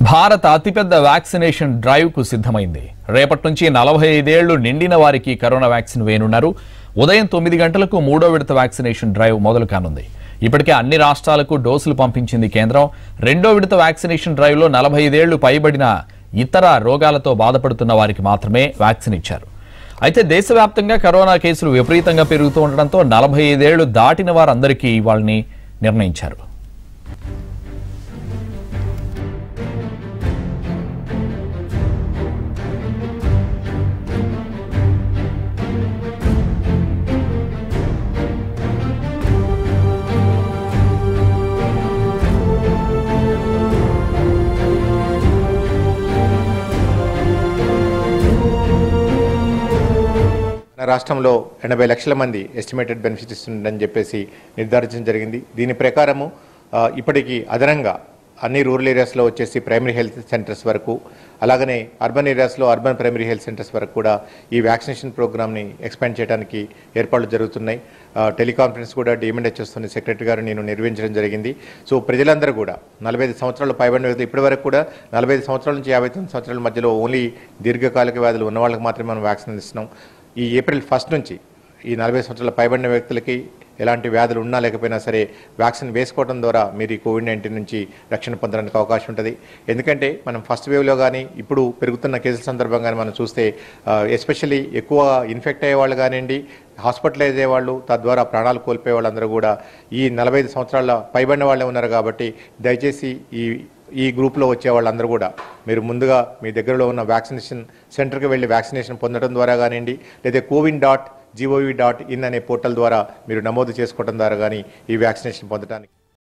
భారత్ అతిపెద్ద vaccination drive కు సిద్ధమైంది రేపటి నుంచి నలభై ఐదేళ్లు నిండిన వారికి కరోనా వ్యాక్సిన్ వేయనున్నారు ఉదయం తొమ్మిది గంటలకు మూడో విడత వ్యాక్సినేషన్ డ్రైవ్ మొదలు కానుంది ఇప్పటికే అన్ని రాష్ట్రాలకు డోసులు పంపించింది కేంద్రం రెండో విడత వ్యాక్సినేషన్ డ్రైవ్లో నలభై ఐదేళ్లు పైబడిన ఇతర రోగాలతో బాధపడుతున్న వారికి మాత్రమే వ్యాక్సిన్ ఇచ్చారు అయితే దేశవ్యాప్తంగా కరోనా కేసులు విపరీతంగా పెరుగుతూ ఉండడంతో నలభై ఐదేళ్లు దాటిన వారందరికీ వాళ్ళని నిర్ణయించారు మన రాష్ట్రంలో ఎనభై లక్షల మంది ఎస్టిమేటెడ్ బెనిఫిట్ ఇస్తుందని చెప్పేసి నిర్ధారించడం జరిగింది దీని ప్రకారము ఆ, ఇప్పటికీ అదనంగా అన్ని రూరల్ ఏరియాస్లో వచ్చేసి ప్రైమరీ హెల్త్ సెంటర్స్ వరకు అలాగనే అర్బన్ ఏరియాస్లో అర్బన్ ప్రైమరీ హెల్త్ సెంటర్స్ వరకు కూడా ఈ వ్యాక్సినేషన్ ప్రోగ్రామ్ని ఎక్స్పాండ్ చేయడానికి ఏర్పాట్లు జరుగుతున్నాయి ఆ, టెలికాన్ఫరెన్స్ కూడా డిఎంఎన్హెచ్ఎస్తోని సెక్రటరీ గారు నేను నిర్వహించడం జరిగింది సో ప్రజలందరూ కూడా నలభై ఐదు సంవత్సరాలు పైబడిన వ్యక్తులు ఇప్పటి వరకు కూడా నలభై ఐదు సంవత్సరాల నుంచి యాభై తొమ్మిది సంవత్సరాల మధ్యలో ఓన్లీ దీర్ఘకాలిక వ్యాధులు ఉన్న వాళ్ళకి మాత్రమే మనం వ్యాక్సిన్ ఇస్తున్నాం ఈ ఏప్రిల్ ఫస్ట్ నుంచి ఈ నలభై సంవత్సరాల పైబడిన వ్యక్తులకి ఎలాంటి వ్యాధులు ఉన్నా లేకపోయినా సరే వ్యాక్సిన్ వేసుకోవడం ద్వారా మీరు ఈ కోవిడ్ నైన్టీన్ నుంచి రక్షణ పొందడానికి అవకాశం ఉంటుంది ఎందుకంటే మనం ఫస్ట్ వేవ్లో కానీ ఇప్పుడు పెరుగుతున్న కేసుల సందర్భంగా మనం చూస్తే ఎస్పెషల్లీ ఎక్కువ ఇన్ఫెక్ట్ అయ్యే వాళ్ళు కానివ్వండి హాస్పిటలైజ్ అయ్యే వాళ్ళు తద్వారా ప్రాణాలు కోల్పోయే వాళ్ళందరూ కూడా ఈ నలభై ఐదు సంవత్సరాల పైబడిన వాళ్ళే ఉన్నారు కాబట్టి దయచేసి ఈ ఈ గ్రూప్లో వచ్చే వాళ్ళందరూ కూడా మీరు ముందుగా మీ దగ్గరలో ఉన్న వ్యాక్సినేషన్ సెంటర్కి వెళ్ళి వ్యాక్సినేషన్ పొందడం ద్వారా కానివ్వండి లేదా CoWIN dot G O V dot in అనే పోర్టల్ ద్వారా మీరు నమోదు చేసుకోవడం ద్వారా కానీ ఈ వ్యాక్సినేషన్ పొందడానికి